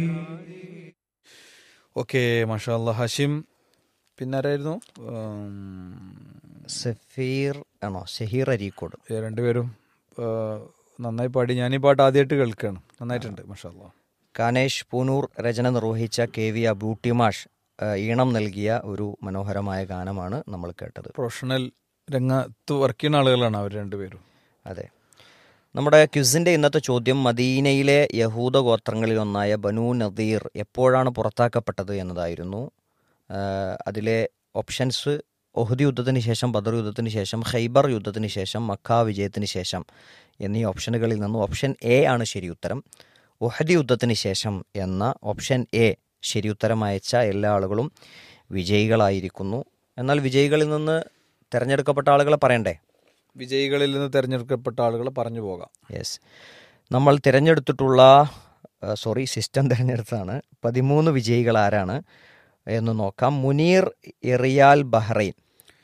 Okay മാഷാല്ല ഹാഷിം പിന്നെ ആരായിരുന്നു ഉം, സഫീർ ആണോ ഷഹീർ അരീക്കോട് ഏ, രണ്ടുപേരും ആ, നന്നായി പാടി ഞാൻ ഈ പാട്ട് ആദ്യമായിട്ട് കേൾക്കുകയാണ് നന്നായിട്ടുണ്ട് മാഷാല്ല കാനേഷ് പൂനൂർ രചന നിർവഹിച്ച കെ വി അബൂട്ടിമാഷ് ആ, ഈണം നൽകിയ ഒരു മനോഹരമായ ഗാനമാണ് നമ്മൾ കേട്ടത് പ്രൊഫഷണൽ രംഗത്ത് വർക്ക് ചെയ്യുന്ന ആളുകളാണ് അവർ രണ്ടുപേരും അതെ നമ്മുടെ ക്യുസിന്റെ ഇന്നത്തെ ചോദ്യം മദീനയിലെ യഹൂദ ഗോത്രങ്ങളിൽ ഒന്നായ ബനു നദീർ എപ്പോഴാണ് പുറത്താക്കപ്പെട്ടത് എന്നതായിരുന്നു ആ, അതിലെ ഓപ്ഷൻസ് ഒഹദ് യുദ്ധത്തിന് ശേഷം ബദർ യുദ്ധത്തിന് ശേഷം ഖൈബർ യുദ്ധത്തിന് ശേഷം മക്ക വിജയത്തിന് ശേഷം എന്നീ ഓപ്ഷനുകളിൽ നിന്ന് ഓപ്ഷൻ എ ആണ് ശരി ഉത്തരം ഒഹദ് യുദ്ധത്തിന് ശേഷം എന്ന ഓപ്ഷൻ എ ശരി ഉത്തരം അയച്ച എല്ലാ ആളുകളും വിജയികളായിരിക്കുന്നു എന്നാൽ വിജയികളിൽ നിന്ന് തിരഞ്ഞെടുക്കപ്പെട്ട ആളുകളെ പറയണ്ടേ വിജയികളിൽ നിന്ന് തിരഞ്ഞെടുക്കപ്പെട്ട ആളുകൾ പറഞ്ഞു പോകാം യെസ് നമ്മൾ തിരഞ്ഞെടുത്തിട്ടുള്ള സോറി സിസ്റ്റം തിരഞ്ഞെടുത്താണ് പതിമൂന്ന് വിജയികൾ ആരാണ് എന്ന് നോക്കാം മുനീർ എറിയാൽ ബഹ്റൈൻ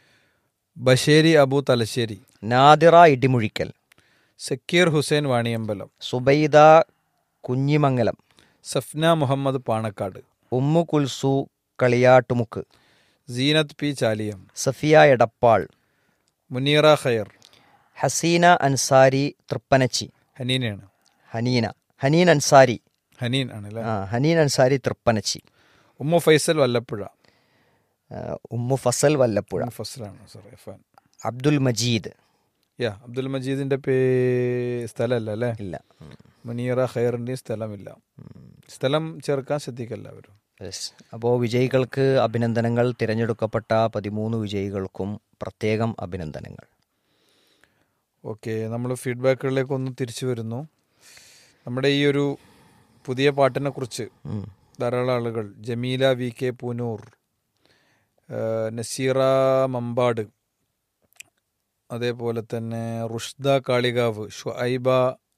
ബഷേരി അബു തലശ്ശേരി നാദിറ ഇടിമുഴിക്കൽ സക്കീർ ഹുസൈൻ വാണിയമ്പലം സുബൈദ കുഞ്ഞിമംഗലം സഫ്ന മുഹമ്മദ് പാണക്കാട് ഉമ്മു കുൽസു കളിയാട്ടുമുക്ക് സീനത്ത് പി ചാലിയം സഫിയ എടപ്പാൾ മുനീറ ഖയർ ഹസീന അൻസാരി തൃപ്പനച്ചി ഹനീനയാണ് ഹനീന ഹനീൻ അൻസാരി ഹനീൻ ആണല്ലേ ആ ഹനീൻ അൻസാരി തൃപ്പനച്ചി ഉമ്മു ഫൈസൽ വല്ലപ്പുഴ ആ, ഉമ്മു ഫസൽ വല്ലപ്പുഴ ഉമ്മു ഫസലാണ് സോറി ഫാൻ അബ്ദുൽ മജീദ് യാ അബ്ദുൽ മജീദിന്റെ പേ സ്ഥലമല്ല അല്ലേ ഇല്ല ഉം. മുനീറ ഖയറിന്റെയും സ്ഥലമില്ല സ്ഥലം ചേർക്കാൻ ശ്രദ്ധിക്കല്ലാവരും യെസ് അപ്പോൾ വിജയികൾക്ക് അഭിനന്ദനങ്ങൾ തിരഞ്ഞെടുക്കപ്പെട്ട പതിമൂന്ന് വിജയികൾക്കും പ്രത്യേകം അഭിനന്ദനങ്ങൾ ഓക്കെ നമ്മൾ ഫീഡ്ബാക്കുകളിലേക്ക് ഒന്ന് തിരിച്ചു വരുന്നു നമ്മുടെ ഈ ഒരു പുതിയ പാട്ടിനെ കുറിച്ച് ഉം. ധാരാളം ആളുകൾ ജമീല വി കെ പൂനൂർ ആ, നസീറ മമ്പാട് അതേപോലെ തന്നെ റുഷ്ദ കാളികാവ് ഷുഐബ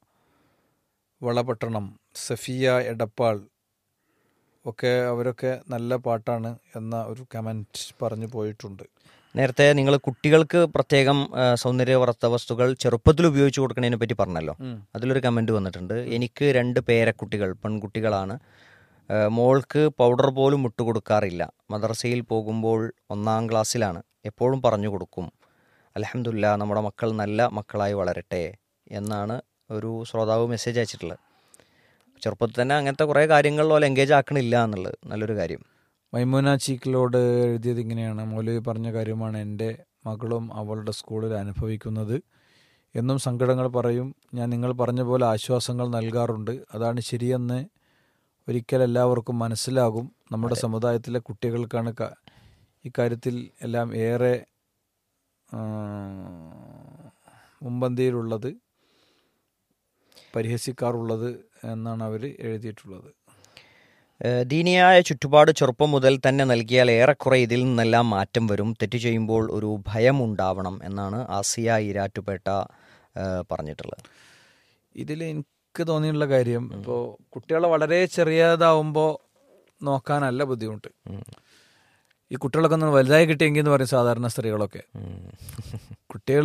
വളപട്ടണം സഫിയ എടപ്പാൾ ഒക്കെ അവരൊക്കെ നല്ല പാട്ടാണ് എന്ന ഒരു കമൻറ്റ് പറഞ്ഞു പോയിട്ടുണ്ട് നേരത്തെ നിങ്ങൾ കുട്ടികൾക്ക് പ്രത്യേകം ആ, സൗന്ദര്യവർത്ത വസ്തുക്കൾ ചെറുപ്പത്തിൽ ഉപയോഗിച്ച് കൊടുക്കുന്നതിനെ പറ്റി പറഞ്ഞല്ലോ അതിലൊരു കമൻറ്റ് വന്നിട്ടുണ്ട് എനിക്ക് രണ്ട് പേരക്കുട്ടികൾ പെൺകുട്ടികളാണ് ആ, മോൾക്ക് പൗഡർ പോലും ഇട്ട് കൊടുക്കാറില്ല മദ്രസയിൽ പോകുമ്പോൾ ഒന്നാം ക്ലാസ്സിലാണ് എപ്പോഴും പറഞ്ഞു കൊടുക്കും അലഹമില്ല നമ്മുടെ മക്കൾ നല്ല മക്കളായി വളരട്ടെ എന്നാണ് ഒരു ശ്രോതാവ് മെസ്സേജ് അയച്ചിട്ടുള്ളത് ചെറുപ്പത്തിൽ തന്നെ അങ്ങനത്തെ കുറേ കാര്യങ്ങളിൽ പോലെ എൻഗേജ് ആക്കണില്ല എന്നുള്ളത് നല്ലൊരു കാര്യം മൈമൂന ചീക്കിലോട് എഴുതിയത് ഇങ്ങനെയാണ് മൗലവി പറഞ്ഞ കാര്യമാണ് എൻ്റെ മകളും അവളുടെ സ്കൂളിൽ അനുഭവിക്കുന്നത് എന്നും സങ്കടങ്ങൾ പറയും ഞാൻ നിങ്ങൾ പറഞ്ഞ പോലെ ആശ്വാസങ്ങൾ നൽകാറുണ്ട് അതാണ് ശരിയെന്ന് ഒരിക്കൽ എല്ലാവർക്കും മനസ്സിലാകും നമ്മുടെ സമുദായത്തിലെ കുട്ടികൾക്കാണ് ക- ഇക്കാര്യത്തിൽ എല്ലാം ഏറെ ആ, മുൻപന്തിയിലുള്ളത് പരിഹസിക്കാറുള്ളത് എന്നാണ് അവർ എഴുതിയിട്ടുള്ളത് ഏഹ് ദീനിയായ ചുറ്റുപാട് ചെറുപ്പം മുതൽ തന്നെ നൽകിയാൽ ഏറെക്കുറെ ഇതിൽ നിന്നെല്ലാം മാറ്റം വരും തെറ്റ് ചെയ്യുമ്പോൾ ഒരു ഭയം ഉണ്ടാവണം എന്നാണ് ആസിയ ഈരാറ്റുപേട്ട ഏഹ് പറഞ്ഞിട്ടുള്ളത് ഇതിൽ എനിക്ക് തോന്നിയിട്ടുള്ള കാര്യം ഇപ്പോൾ കുട്ടികളെ വളരെ ചെറിയതാവുമ്പോൾ നോക്കാനല്ല ബുദ്ധിമുട്ട് ഉം. ഈ കുട്ടികളൊക്കെ ഒന്ന് വലുതായി കിട്ടിയെങ്കിൽ എന്ന് പറയും സാധാരണ സ്ത്രീകളൊക്കെ ഉം. കുട്ടികൾ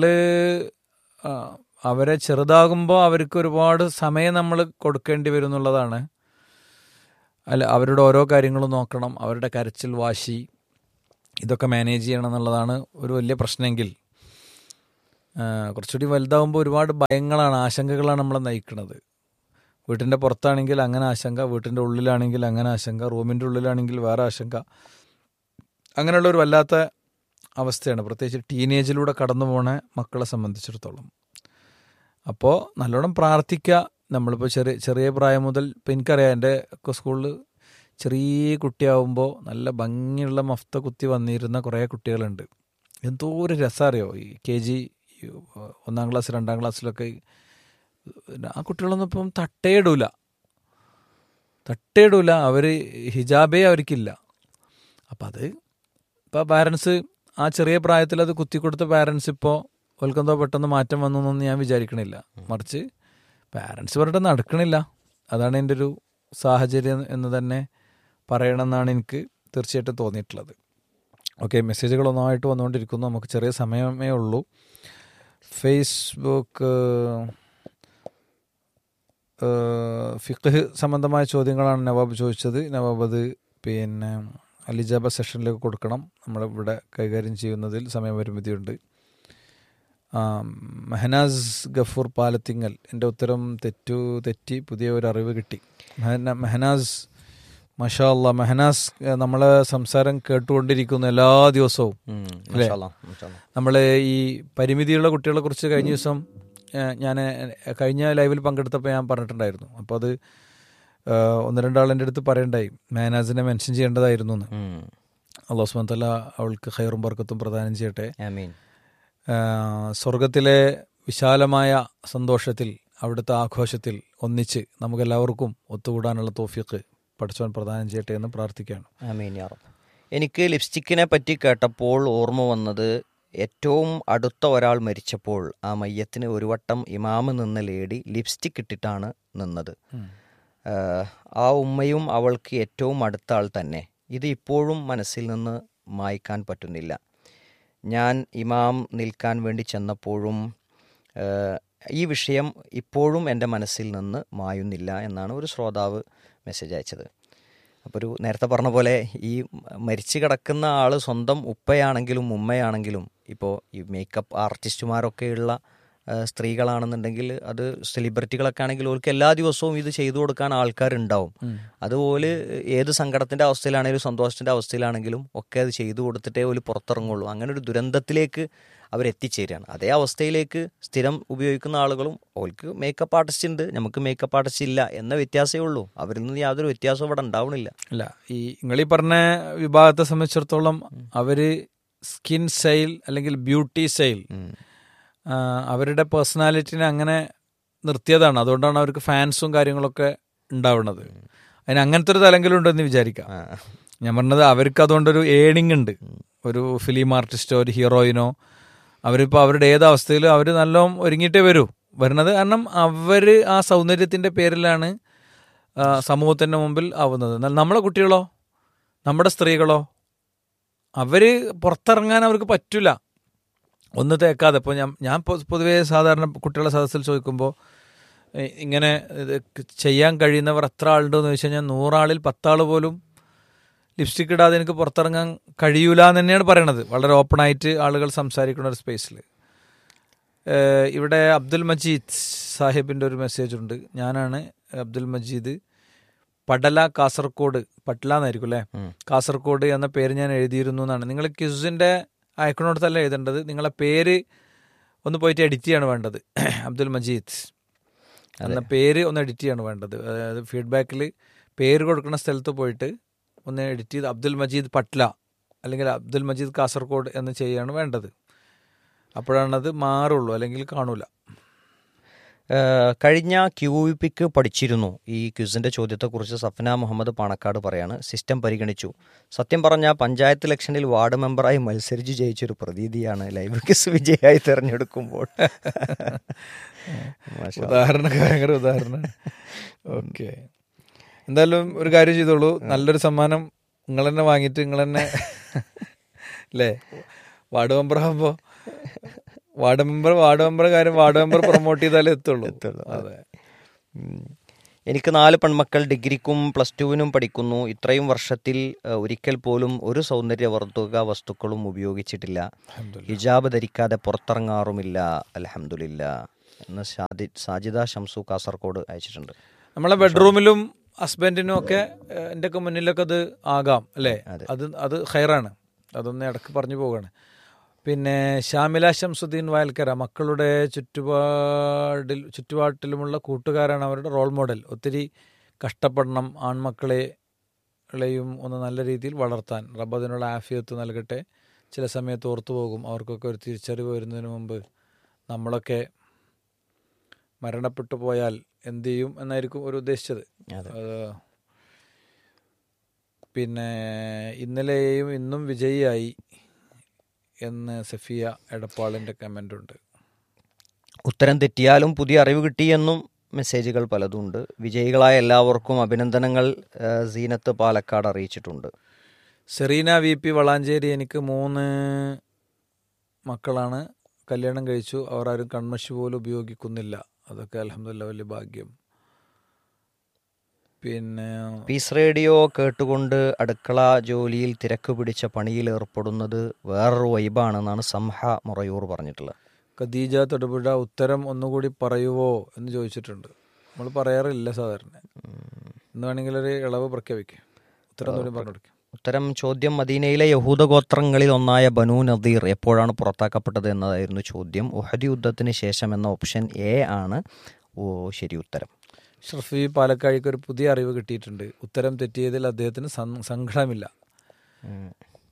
അവരെ ചെറുതാകുമ്പോൾ അവർക്ക് ഒരുപാട് സമയം നമ്മൾ കൊടുക്കേണ്ടി വരും എന്നുള്ളതാണ് അല്ല അവരുടെ ഓരോ കാര്യങ്ങളും നോക്കണം അവരുടെ കരച്ചിൽ വാശി ഇതൊക്കെ മാനേജ് ചെയ്യണം എന്നുള്ളതാണ് ഒരു വലിയ പ്രശ്നമെങ്കിൽ ആ, കുറച്ചുകൂടി വലുതാവുമ്പോൾ ഒരുപാട് ഭയങ്ങളാണ് ആശങ്കകളാണ് നമ്മളെ നയിക്കുന്നത് വീട്ടിൻ്റെ പുറത്താണെങ്കിൽ അങ്ങനെ ആശങ്ക വീട്ടിൻ്റെ ഉള്ളിലാണെങ്കിൽ അങ്ങനെ ആശങ്ക റൂമിൻ്റെ ഉള്ളിലാണെങ്കിൽ വേറെ ആശങ്ക അങ്ങനെയുള്ള ഒരു വല്ലാത്ത അവസ്ഥയാണ് പ്രത്യേകിച്ച് ടീനേജിലൂടെ കടന്നു പോണ മക്കളെ സംബന്ധിച്ചിടത്തോളം അപ്പോൾ നല്ലോണം പ്രാർത്ഥിക്കുക നമ്മളിപ്പോൾ ചെറിയ ചെറിയ പ്രായം മുതൽ ഇപ്പം എനിക്കറിയാം എൻ്റെ ഒക്കെ സ്കൂളിൽ ചെറിയ കുട്ടിയാവുമ്പോൾ നല്ല ഭംഗിയുള്ള മഫ്ത കുത്തി വന്നിരുന്ന കുറേ കുട്ടികളുണ്ട് എന്തോ ഒരു രസം അറിയോ ഈ കെ ജി ഒന്നാം ക്ലാസ് രണ്ടാം ക്ലാസ്സിലൊക്കെ ആ കുട്ടികളൊന്നും ഇപ്പം തട്ടേ ഇടൂല തട്ടേ ഇടൂല അവർ ഹിജാബേ അവർക്കില്ല അപ്പം അത് ഇപ്പോൾ പാരൻസ് ആ ചെറിയ പ്രായത്തിൽ അത് കുത്തിക്കൊടുത്ത പാരൻസ് ഇപ്പോൾ ഓൽക്കെന്തോ പെട്ടെന്ന് മാറ്റം വന്നു എന്നൊന്നും ഞാൻ വിചാരിക്കണില്ല മറിച്ച് പാരൻസ് പറഞ്ഞിട്ട് നടക്കണില്ല അതാണ് എൻ്റെ ഒരു സാഹചര്യം എന്ന് തന്നെ പറയണമെന്നാണ് എനിക്ക് തീർച്ചയായിട്ടും തോന്നിയിട്ടുള്ളത് ഓക്കെ മെസ്സേജുകൾ ഒന്നായിട്ട് വന്നുകൊണ്ടിരിക്കുന്നു നമുക്ക് ചെറിയ സമയമേ ഉള്ളൂ ഫേസ്ബുക്ക് ഫിഖ് സംബന്ധമായ ചോദ്യങ്ങളാണ് നവാബ് ചോദിച്ചത് നവാബ് അത് പിന്നെ അലിജാബ സെഷനിലേക്ക് കൊടുക്കണം നമ്മളിവിടെ കൈകാര്യം ചെയ്യുന്നതിൽ സമയപരിമിതിയുണ്ട് ആ, മെഹനാസ് ഗഫൂർ പാലത്തിങ്ങൽ എൻ്റെ ഉത്തരം തെറ്റു തെറ്റി പുതിയ ഒരു അറിവ് കിട്ടി മെഹന- മെഹനാസ് മഷാ അല്ലാ മെഹനാസ് ഏഹ്, നമ്മളെ സംസാരം കേട്ടുകൊണ്ടിരിക്കുന്നു എല്ലാ ദിവസവും ഉം, അല്ലേ? മാഷാ അല്ലാ, മാഷാ അല്ലാ. നമ്മൾ ഈ പരിമിതിയുള്ള കുട്ടികളെ കുറിച്ച് കഴിഞ്ഞ ദിവസം ഞാൻ കഴിഞ്ഞ ലൈവിൽ പങ്കെടുത്തപ്പോൾ ഞാൻ പറഞ്ഞിട്ടുണ്ടായിരുന്നു അപ്പോൾ അത് ഏഹ്, ഒന്ന് രണ്ടാളെൻ്റെ അടുത്ത് പറയണ്ടായി മേനാസിനെ മെൻഷൻ ചെയ്യേണ്ടതായിരുന്നു എന്ന് ഉം. അള്ളാഹു സുബ്ഹാനഹു വ തആല അവൾക്ക് ഖൈറും ബർക്കത്തും പ്രദാനം ചെയ്യട്ടെ ആമീൻ ഏഹ്, സ്വർഗത്തിലെ വിശാലമായ സന്തോഷത്തിൽ അവിടുത്തെ ആഘോഷത്തിൽ ഒന്നിച്ച് നമുക്കെല്ലാവർക്കും ഒത്തുകൂടാനുള്ള തോഫിക്ക് പഠിച്ചവൻ പ്രദാനം ചെയ്യട്ടെ എന്ന് പ്രാർത്ഥിക്കുകയാണ് ആമീൻ യാ റബ്ബ്. എനിക്ക് ലിപ്സ്റ്റിക്കിനെ പറ്റി കേട്ടപ്പോൾ ഓർമ്മ വന്നത് ഏറ്റവും അടുത്ത ഒരാൾ മരിച്ചപ്പോൾ ആ മയ്യത്തിന് ഒരു വട്ടം ഇമാമ് നിന്ന ലേഡി ലിപ്സ്റ്റിക് ഇട്ടിട്ടാണ് നിന്നത് ആഹ് ആ ഉമ്മയും അവൾക്ക് ഏറ്റവും അടുത്ത ആൾ തന്നെ ഇത് ഇപ്പോഴും മനസ്സിൽ നിന്ന് മായ്ക്കാൻ പറ്റുന്നില്ല ഞാൻ ഇമാം നിൽക്കാൻ വേണ്ടി ചെന്നപ്പോഴും ആഹ് ഈ വിഷയം ഇപ്പോഴും എൻ്റെ മനസ്സിൽ നിന്ന് മായുന്നില്ല എന്നാണ് ഒരു ശ്രോതാവ് മെസ്സേജ് അയച്ചത് അപ്പോൾ ഒരു നേരത്തെ പറഞ്ഞ പോലെ ഈ മരിച്ചു കിടക്കുന്ന ആൾ സ്വന്തം ഉപ്പയാണെങ്കിലും ഉമ്മയാണെങ്കിലും ഇപ്പോൾ ഈ മേക്കപ്പ് ആർട്ടിസ്റ്റുമാരൊക്കെയുള്ള ആ, സ്ത്രീകളാണെന്നുണ്ടെങ്കിൽ അത് സെലിബ്രിറ്റികളൊക്കെ ആണെങ്കിൽ അവർക്ക് എല്ലാ ദിവസവും ഇത് ചെയ്തു കൊടുക്കാൻ ആൾക്കാരുണ്ടാവും അതുപോലെ ഏത് സങ്കടത്തിൻ്റെ അവസ്ഥയിലാണെങ്കിലും സന്തോഷത്തിൻ്റെ അവസ്ഥയിലാണെങ്കിലും ഒക്കെ അത് ചെയ്തു കൊടുത്തിട്ടേ ഒരു പുറത്തിറങ്ങുള്ളൂ അങ്ങനെ ഒരു ദുരന്തത്തിലേക്ക് അവരെത്തിച്ചേരുകയാണ് അതേ അവസ്ഥയിലേക്ക് സ്ഥിരം ഉപയോഗിക്കുന്ന ആളുകളും അവർക്ക് മേക്കപ്പ് ആർട്ടിസ്റ്റ് ഉണ്ട് നമുക്ക് മേക്കപ്പ് ആർട്ടിസ്റ്റ് ഇല്ല എന്ന വ്യത്യാസമേ ഉള്ളൂ അവരിൽ നിന്ന് യാതൊരു വ്യത്യാസവും ഇവിടെ ഉണ്ടാവണില്ല അല്ല ഈ നിങ്ങൾ ഈ പറഞ്ഞ വിഭാഗത്തെ സംബന്ധിച്ചിടത്തോളം അവര് സ്കിൻ സെയിൽ അല്ലെങ്കിൽ ബ്യൂട്ടി സെയിൽ ഉം. അവരുടെ പേഴ്സണാലിറ്റിനെ അങ്ങനെ നിർത്തിയതാണ് അതുകൊണ്ടാണ് അവർക്ക് ഫാൻസും കാര്യങ്ങളൊക്കെ ഉണ്ടാവുന്നത് അതിന് അങ്ങനത്തെ ഒരു തലങ്കിലും ഉണ്ടെന്ന് വിചാരിക്കാം ആ. ഞാൻ പറഞ്ഞത് അവർക്ക് അതുകൊണ്ടൊരു ഏണിംഗ് ഉണ്ട് ഒരു ഫിലിം ആർട്ടിസ്റ്റോ ഒരു ഹീറോയിനോ അവരിപ്പോൾ അവരുടെ ഏത് അവസ്ഥയിലും അവർ നല്ലോണം ഒരുങ്ങിയിട്ടേ വരൂ വരുന്നത് കാരണം അവർ ആ സൗന്ദര്യത്തിൻ്റെ പേരിലാണ് ആ, സമൂഹത്തിൻ്റെ മുമ്പിൽ ആവുന്നത് എന്നാൽ നമ്മളെ കുട്ടികളോ നമ്മുടെ സ്ത്രീകളോ അവർ പുറത്തിറങ്ങാൻ അവർക്ക് പറ്റില്ല ഒന്ന് തേക്കാതെ ഇപ്പോൾ ഞാൻ ഞാൻ പൊ- പൊതുവേ സാധാരണ കുട്ടികളെ സദസ്സിൽ ചോദിക്കുമ്പോൾ ഏ, ഇങ്ങനെ ഇത് ചെയ്യാൻ കഴിയുന്നവർ എത്ര ആളുണ്ടെന്ന് ചോദിച്ചു കഴിഞ്ഞാൽ നൂറാളിൽ പത്താൾ പോലും ലിപ്സ്റ്റിക് ഇടാതെ എനിക്ക് പുറത്തിറങ്ങാൻ കഴിയൂല എന്ന് തന്നെയാണ് പറയണത് വളരെ ഓപ്പണായിട്ട് ആളുകൾ സംസാരിക്കുന്ന ഒരു സ്പേസിൽ ഇവിടെ അബ്ദുൽ മജീദ് സാഹിബിൻ്റെ ഒരു മെസ്സേജ് ഉണ്ട് ഞാനാണ് അബ്ദുൽ മജീദ് പടല കാസർഗോഡ് പട്ല എന്നായിരിക്കും അല്ലേ ഉം. കാസർഗോഡ് എന്ന പേര് ഞാൻ എഴുതിയിരുന്നു എന്നാണ് നിങ്ങൾ ക്യൂസിൻ്റെ അയക്കണോടത്തല്ല എഴുതേണ്ടത് നിങ്ങളെ പേര് ഒന്ന് പോയിട്ട് എഡിറ്റ് ചെയ്യാണ് വേണ്ടത് അബ്ദുൽ മജീദ് എന്ന പേര് ഒന്ന് എഡിറ്റ് ചെയ്യാണ് വേണ്ടത് അതായത് ഫീഡ്ബാക്കിൽ പേര് കൊടുക്കുന്ന സ്ഥലത്ത് പോയിട്ട് ഒന്ന് എഡിറ്റ് ചെയ്ത് അബ്ദുൽ മജീദ് പട്ല അല്ലെങ്കിൽ അബ്ദുൽ മജീദ് കാസർഗോഡ് എന്ന് ചെയ്യാണ് വേണ്ടത് അപ്പോഴാണത് മാറുള്ളൂ അല്ലെങ്കിൽ കാണൂല ഏഹ് കഴിഞ്ഞ ക്യു വി പിക്ക് പഠിച്ചിരുന്നു ഈ ക്വിസിന്റെ ചോദ്യത്തെക്കുറിച്ച് സഫന മുഹമ്മദ് പാണക്കാട് പറയാണ് സിസ്റ്റം പരിഗണിച്ചു സത്യം പറഞ്ഞ പഞ്ചായത്ത് ഇലക്ഷനിൽ വാർഡ് മെമ്പറായി മത്സരിച്ച് ജയിച്ചൊരു പ്രതീതിയാണ് ലൈവ് ക്വിസ് വിജയായി തിരഞ്ഞെടുക്കുമ്പോൾ മാഷാ. ഉദാഹരണ ഭയങ്കര ഉദാഹരണം ഓക്കെ എന്തായാലും ഒരു കാര്യം ചെയ്തോളൂ നല്ലൊരു സമ്മാനം നിങ്ങൾ തന്നെ വാങ്ങിയിട്ട് നിങ്ങൾ തന്നെ അല്ലേ വാർഡ് മെമ്പർ ആകുമ്പോ വാർഡ് മെമ്പർ വാർഡ് മെമ്പർ കാര്യം വാർഡ് മെമ്പർ പ്രൊമോട്ട് ചെയ്താലേ എത്തുള്ളൂ അതെ ഉം. എനിക്ക് നാല് പെൺമക്കൾ ഡിഗ്രിക്കും പ്ലസ് ടുവിനും പഠിക്കുന്നു ഇത്രയും വർഷത്തിൽ ഏഹ്, ഒരിക്കൽ പോലും ഒരു സൗന്ദര്യവർദ്ധക വസ്തുക്കളും ഉപയോഗിച്ചിട്ടില്ല ഹിജാബ് ധരിക്കാതെ പുറത്തിറങ്ങാറുമില്ല അലഹമില്ല എന്ന് ഷാദി സാജിദ ഷംസു കാസർഗോഡ് അയച്ചിട്ടുണ്ട് നമ്മളെ ബെഡ്റൂമിലും ഹസ്ബൻഡിനും ഒക്കെ ഏഹ്, എൻ്റെ ഒക്കെ മുന്നിലൊക്കെ അത് ആകാം അല്ലേ അത് അത് ഹൈറാണ് അതൊന്ന് ഇടക്ക് പറഞ്ഞു പോവുകയാണ് പിന്നെ ഷാമില ഷംസുദ്ദീൻ വയൽക്കര മക്കളുടെ ചുറ്റുപാടിൽ ചുറ്റുപാട്ടിലുമുള്ള കൂട്ടുകാരാണ് അവരുടെ റോൾ മോഡൽ ഒത്തിരി കഷ്ടപ്പെടണം ആൺമക്കളെ ളെയും ഒന്ന് നല്ല രീതിയിൽ വളർത്താൻ റബ്ബ് അതിനുള്ള ആഫിയത്ത് നൽകട്ടെ ചില സമയത്ത് ഓർത്തു പോകും അവർക്കൊക്കെ ഒരു തിരിച്ചറിവ് വരുന്നതിന് മുമ്പ് നമ്മളൊക്കെ മരണപ്പെട്ടു പോയാൽ എന്ത് ചെയ്യും എന്നായിരിക്കും ഒരു ഉദ്ദേശിച്ചത് അതെ. അത് പിന്നെ ഇന്നലെയും ഇന്നും വിജയിയായി എന്ന് സഫിയ എടപ്പാളിൻ്റെ കമൻ്റ് ഉണ്ട് ഉത്തരം തെറ്റിയാലും പുതിയ അറിവ് കിട്ടിയെന്നും മെസ്സേജുകൾ പലതുണ്ട് വിജയികളായ എല്ലാവർക്കും അഭിനന്ദനങ്ങൾ ഏഹ്, സീനത്ത് പാലക്കാട് അറിയിച്ചിട്ടുണ്ട് സെറീന വി പി വളാഞ്ചേരി എനിക്ക് മൂന്ന് മക്കളാണ് കല്യാണം കഴിച്ചു അവർ ആരും കൺമഷി പോലും ഉപയോഗിക്കുന്നില്ല അതൊക്കെ അലഹമില്ല വലിയ ഭാഗ്യം പിന്നെ പീസ് റേഡിയോ കേട്ടുകൊണ്ട് അടുക്കള ജോലിയിൽ തിരക്ക് പിടിച്ച പണിയിൽ ഏർപ്പെടുന്നത് വേറൊരു വൈബാണെന്നാണ് സംഹ മുറയൂർ പറഞ്ഞിട്ടുള്ളത് ഖദീജ തൊടുപുഴ ഉത്തരം ഒന്നുകൂടി പറയുവോ എന്ന് ചോദിച്ചിട്ടുണ്ട് നമ്മൾ പറയാറില്ല സാധാരണ ഇന്ന് വേണമെങ്കിൽ ഒരു ഇളവ് പ്രഖ്യാപിക്കാം ഉത്തരം ഒന്നുകൂടി പറഞ്ഞു കൊടുക്കാം ഉത്തരം ചോദ്യം മദീനയിലെ യഹൂദ ഗോത്രങ്ങളിൽ ഒന്നായ ബനു നദീർ എപ്പോഴാണ് പുറത്താക്കപ്പെട്ടത് എന്നതായിരുന്നു ചോദ്യം ഉഹദി യുദ്ധത്തിന് ശേഷം എന്ന ഓപ്ഷൻ എ ആണ് ഓ ശരി ഉത്തരം ഷർഫി പാലക്കാഴിക്ക് ഒരു പുതിയ അറിവ് കിട്ടിയിട്ടുണ്ട് ഉത്തരം തെറ്റിയതിൽ അദ്ദേഹത്തിന് സം- സങ്കടമില്ല ഉം.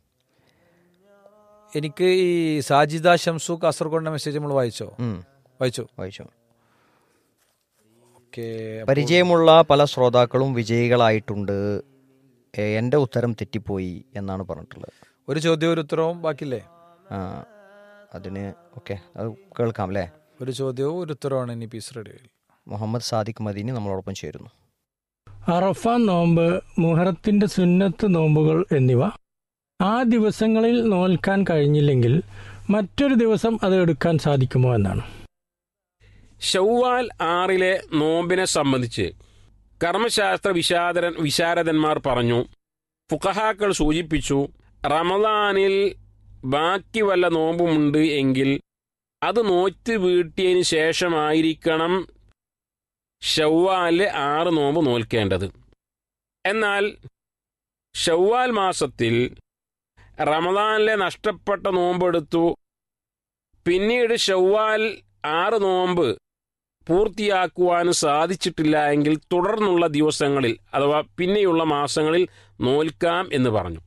എനിക്ക് ഈ സാജിദ ഷംസു കാസർഗോഡിന്റെ മെസ്സേജ് നമ്മൾ വായിച്ചോ ഉം. വായിച്ചു വായിച്ചു ഓക്കെ പരിചയമുള്ള പല ശ്രോതാക്കളും വിജയികളായിട്ടുണ്ട് ഏ, എൻ്റെ ഉത്തരം തെറ്റിപ്പോയി എന്നാണ് പറഞ്ഞിട്ടുള്ളത് ഒരു ചോദ്യം ഒരു ഉത്തരവും ബാക്കിയില്ലേ ആ അതിന് ഓക്കെ അത് കേൾക്കാം അല്ലേ ഒരു ചോദ്യവും ഒരു ഉത്തരവാണ് ഇനി പീസ് റേഡിയോയിൽ മുഹമ്മദ് സാദിഖ് മദീനി നമ്മളോടൊപ്പം ചേരുന്നു അറഫ നോമ്പ് മുഹറത്തിന്റെ സുന്നത്ത് നോമ്പുകൾ എന്നിവ ആ ദിവസങ്ങളിൽ നോൽക്കാൻ കഴിഞ്ഞില്ലെങ്കിൽ മറ്റൊരു ദിവസം അത് എടുക്കാൻ സാധിക്കുമോ എന്നാണ് ഷൗവാൽ ആറിലെ നോമ്പിനെ സംബന്ധിച്ച് കർമ്മശാസ്ത്ര വിശാദരൻ വിശാരദന്മാർ പറഞ്ഞു ഫുഖഹാക്കൾ സൂചിപ്പിച്ചു റമദാനിൽ ബാക്കി വല്ല നോമ്പുമുണ്ട് എങ്കിൽ അത് നോറ്റ് വീട്ടിയതിന് ശേഷമായിരിക്കണം ഷവ്വാലിലെ ആറ് നോമ്പ് നോൽക്കേണ്ടത് എന്നാൽ ഷവ്വാൽ മാസത്തിൽ റമദാനിലെ നഷ്ടപ്പെട്ട നോമ്പെടുത്തു പിന്നീട് ഷവ്വാൽ ആറ് നോമ്പ് പൂർത്തിയാക്കുവാൻ സാധിച്ചിട്ടില്ല എങ്കിൽ തുടർന്നുള്ള ദിവസങ്ങളിൽ അഥവാ പിന്നെയുള്ള മാസങ്ങളിൽ നോൽക്കാം എന്ന് പറഞ്ഞു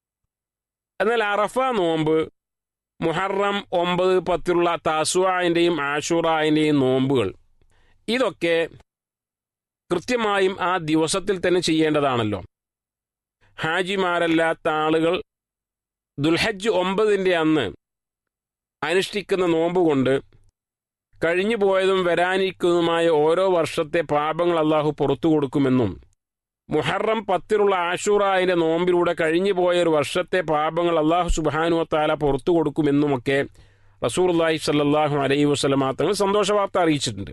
എന്നാൽ അറഫ നോമ്പ് മുഹറം ഒമ്പത് പത്തിലുള്ള താസുവായൻ്റെയും ആഷുറായൻ്റെയും നോമ്പുകൾ ഇതൊക്കെ കൃത്യമായും ആ ദിവസത്തിൽ തന്നെ ചെയ്യേണ്ടതാണല്ലോ ഹാജിമാരല്ലാത്ത ആളുകൾ ദുൽഹജ്ജ് ഒമ്പതിൻ്റെ അന്ന് അനുഷ്ഠിക്കുന്ന നോമ്പ് കൊണ്ട് കഴിഞ്ഞു പോയതും വരാനിരിക്കുന്നതുമായ ഓരോ വർഷത്തെ പാപങ്ങൾ അള്ളാഹു പുറത്തു കൊടുക്കുമെന്നും മുഹറം പത്തിലുള്ള ആഷൂറായിന്റെ നോമ്പിലൂടെ കഴിഞ്ഞു പോയ ഒരു വർഷത്തെ പാപങ്ങൾ അള്ളാഹു സുബാനുവത്താല പുറത്തു കൊടുക്കുമെന്നുമൊക്കെ റസൂർല്ലാഹി സല്ലാഹു അലൈഹി വസ്ലമാ തങ്ങൾ സന്തോഷ വാർത്ത അറിയിച്ചിട്ടുണ്ട്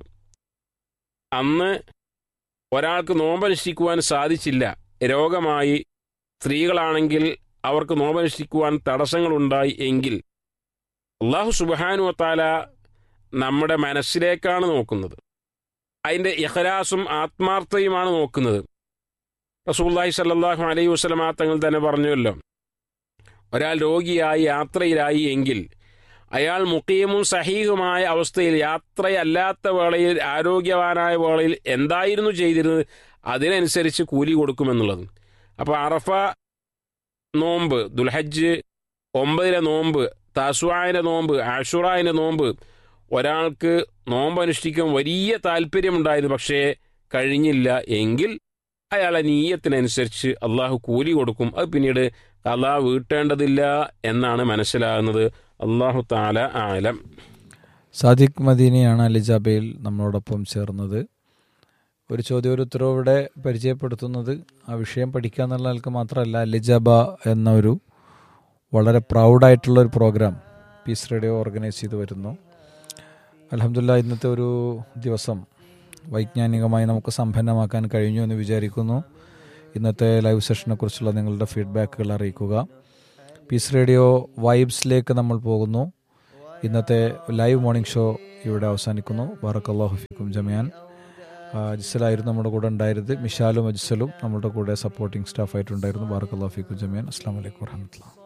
അന്ന് ഒരാൾക്ക് നോമ്പനുഷ്ഠിക്കുവാൻ സാധിച്ചില്ല രോഗമായി സ്ത്രീകളാണെങ്കിൽ അവർക്ക് നോമ്പനുഷ്ഠിക്കുവാൻ തടസ്സങ്ങളുണ്ടായി എങ്കിൽ അള്ളാഹു സുബാനുവത്താല നമ്മുടെ മനസ്സിലേക്കാണ് നോക്കുന്നത് അതിൻ്റെ ഇഖലാസും ആത്മാർത്ഥതയുമാണ് നോക്കുന്നത് റസൂല്ലാഹി സല്ലാഹു അലൈഹി വസ്ലമാ തങ്ങൾ തന്നെ പറഞ്ഞുവല്ലോ ഒരാൾ രോഗിയായി യാത്രയിലായി എങ്കിൽ അയാൾ മുഖീമും സഹീഹുമായ അവസ്ഥയിൽ യാത്രയല്ലാത്ത വേളയിൽ ആരോഗ്യവാനായ വേളയിൽ എന്തായിരുന്നു ചെയ്തിരുന്നത് അതിനനുസരിച്ച് കൂലി കൊടുക്കുമെന്നുള്ളത് അപ്പോൾ അറഫ നോമ്പ് ദുൽഹജ്ജ് ഒമ്പതിലെ നോമ്പ് താസുവായൻ്റെ നോമ്പ് ആഷുറായൻ്റെ നോമ്പ് ഒരാൾക്ക് നോമ്പ് അനുഷ്ഠിക്കാൻ വലിയ താല്പര്യമുണ്ടായിരുന്നു പക്ഷേ കഴിഞ്ഞില്ല എങ്കിൽ അയാളെ നീയത്തിനനുസരിച്ച് അള്ളാഹു കൂലി കൊടുക്കും അത് പിന്നീട് കലാ വീട്ടേണ്ടതില്ല എന്നാണ് മനസ്സിലാകുന്നത് അള്ളാഹു താല ആലം സാദിഖ് മദീനയാണ് അലിജാബയിൽ നമ്മളോടൊപ്പം ചേർന്നത് ഒരു ചോദ്യം ഒരു ഉത്തരവ് ഇവിടെ പരിചയപ്പെടുത്തുന്നത് ആ വിഷയം പഠിക്കുക എന്നുള്ള ആൾക്ക് മാത്രമല്ല അലിജാബ എന്ന ഒരു വളരെ പ്രൗഡായിട്ടുള്ള ഒരു പ്രോഗ്രാം പീസ് റേഡിയോ ഓർഗനൈസ് ചെയ്ത് വരുന്നു അലഹമില്ല ഇന്നത്തെ ഒരു ദിവസം വൈജ്ഞാനികമായി നമുക്ക് സമ്പന്നമാക്കാൻ കഴിഞ്ഞു എന്ന് വിചാരിക്കുന്നു ഇന്നത്തെ ലൈവ് സെഷനെ കുറിച്ചുള്ള നിങ്ങളുടെ ഫീഡ്ബാക്കുകൾ അറിയിക്കുക പീസ് റേഡിയോ വൈബ്സിലേക്ക് നമ്മൾ പോകുന്നു ഇന്നത്തെ ലൈവ് മോർണിംഗ് ഷോ ഇവിടെ അവസാനിക്കുന്നു ബാറക്കല്ലാഹുഫിക്കും ജമിയാൻ അജിസലായിരുന്നു നമ്മുടെ കൂടെ ഉണ്ടായിരുന്നത് മിഷാലും അജിസലും നമ്മുടെ കൂടെ സപ്പോർട്ടിംഗ് സ്റ്റാഫായിട്ടുണ്ടായിരുന്നു ബാറക്കല്ലാഹുഫിക്കും ജമിയാൻ അസ്സാം വലൈക്കും വർഹമത്തുള്ള